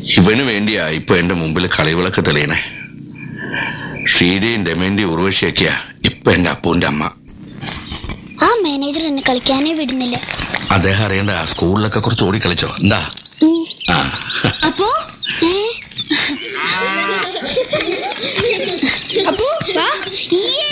ഇവന് വേണ്ടിയാ ഇപ്പൊ എന്റെ മുമ്പിൽ കളിവിളക്ക് തെളിയണേ ഷീരയും രമേന്റെയും ഉർവശിയൊക്കെയാ ഇപ്പൊ എന്റെ അപ്പൂന്റെ അമ്മ ആ മാനേജർ എന്നെ കളിക്കാനേ വിടുന്നില്ല അദ്ദേഹം അറിയണ്ട സ്കൂളിലൊക്കെ കുറച്ച് ഓടി കളിച്ചോ എന്താ ഉം. ആ അപ്പോ ഏ? അപ്പു, വാ. യ്യേ.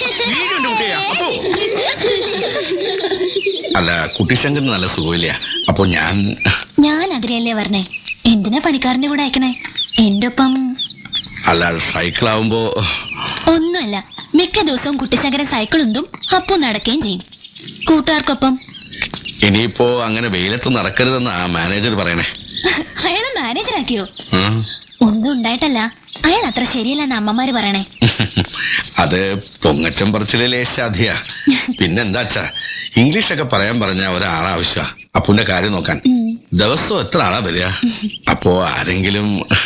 അല്ല കുട്ടിശങ്കറിന് നല്ല സുഖമില്ല അപ്പൊ ഞാൻ ഞാൻ അതിലല്ലേ പറഞ്ഞേ എന്തിനാ പണിക്കാരന്റെ കൂടെ അയക്കണേ എന്റെ ഒപ്പം അല്ല സൈക്കിളാവുമ്പോ ഒന്നുമല്ല മിക്ക ദിവസവും കുട്ടിശങ്കരൻ സൈക്കിൾ ഉന്തും അപ്പോ നടക്കുകയും ചെയ്യും കൂട്ടുകാർക്കൊപ്പം ഇനിയിപ്പോ അങ്ങനെ വെയിലത്ത് നടക്കരുതെന്ന് ആ മാനേജർ പറയണേ അയാളെ മാനേജറാക്കിയോ ഉം. ഒന്നും ഉണ്ടായിട്ടല്ല അയാൾ അത്ര ശരിയല്ലെന്ന് അമ്മമാര് പറയണേ അത് പൊങ്ങച്ചം പറച്ചിലെ ലേശാധിയാ പിന്നെന്താച്ചാ ഇംഗ്ലീഷൊക്കെ പറയാൻ പറഞ്ഞ ഒരാളാവശ്യമാ അപ്പുന്റെ കാര്യം നോക്കാൻ ദിവസവും എത്ര ആളാ വരിക അപ്പോ ആരെങ്കിലും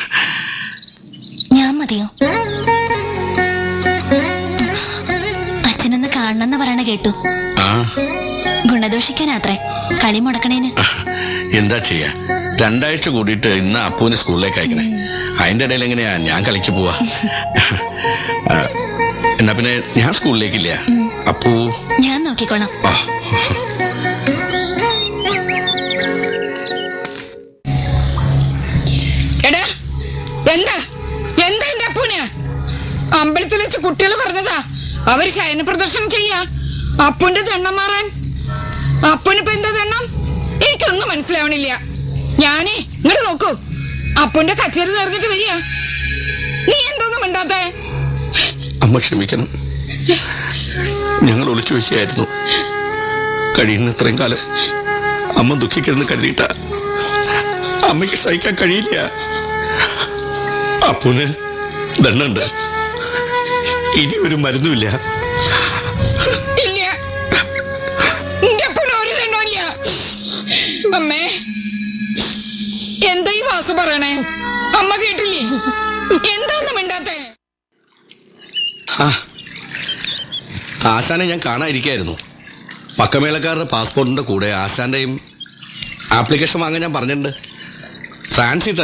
ഞാൻ മതിയോ അച്ഛനൊന്ന് കാണണമെന്ന് പറയണ കേട്ടു ആ ഗുണദോഷിക്കാനാത്രേ കളി മുടക്കണേന് എന്താ ചെയ്യാ രണ്ടാഴ്ച കൂടിയിട്ട് ഇന്ന് അപ്പുവിനെ സ്കൂളിലേക്ക് അയക്കണേ അതിന്റെ ഇടയിൽ എങ്ങനെയാ ഞാൻ കളിക്ക് പോവാ ആ, എന്നാ പിന്നെ ഞാൻ സ്കൂളിലേക്കില്ല അപ്പു ഞാൻ നോക്കിക്കോളാം ആ, എടാ എന്താ എന്താ എന്റെ അപ്പൂന് അമ്പലത്തിൽ വെച്ച് കുട്ടികൾ പറഞ്ഞതാ അവര് ശയന പ്രദർശനം ചെയ്യാ അപ്പുന്റെ ദണ്ണം മാറാൻ അപ്പനിപ്പോ എന്താ ദണ്ണം എനിക്കൊന്നും മനസ്സിലാവണില്ല ഞാനേ ഇങ്ങോട്ട് നോക്കൂ അപ്പുന്റെ കച്ചേരി തീർന്നിട്ട് വരിക നീ എന്തോന്നും മിണ്ടാത്തേ അമ്മ ക്ഷമിക്കണം ഞങ്ങൾ ഒളിച്ചു വയ്ക്കുകയായിരുന്നു കഴിയുന്ന ഇത്രയും കാലം അമ്മ ദുഃഖിക്കരുന്ന് കരുതിയിട്ട അമ്മയ്ക്ക് സഹിക്കാൻ കഴിയില്ല അപ്പുന് ദണ്ണുണ്ട് ഇനി ഒരു മരുന്നുമില്ല ഇല്ല എന്റെ അപ്പന് ഒരു ദണ്ണമില്ല അമ്മേ എന്താ ഈ വാസു പറയണേ അമ്മ കേട്ടില്ലേ എന്താന്നും മിണ്ടാത്തേ ആ ആശാനെ ഞാൻ കാണാതിരിക്കായിരുന്നു പക്കമേളക്കാരുടെ പാസ്പോർട്ടിന്റെ കൂടെ ആശാന്റെയും ആപ്ലിക്കേഷൻ വാങ്ങാൻ ഞാൻ പറഞ്ഞിട്ടുണ്ട് ഫ്രാൻസിൽ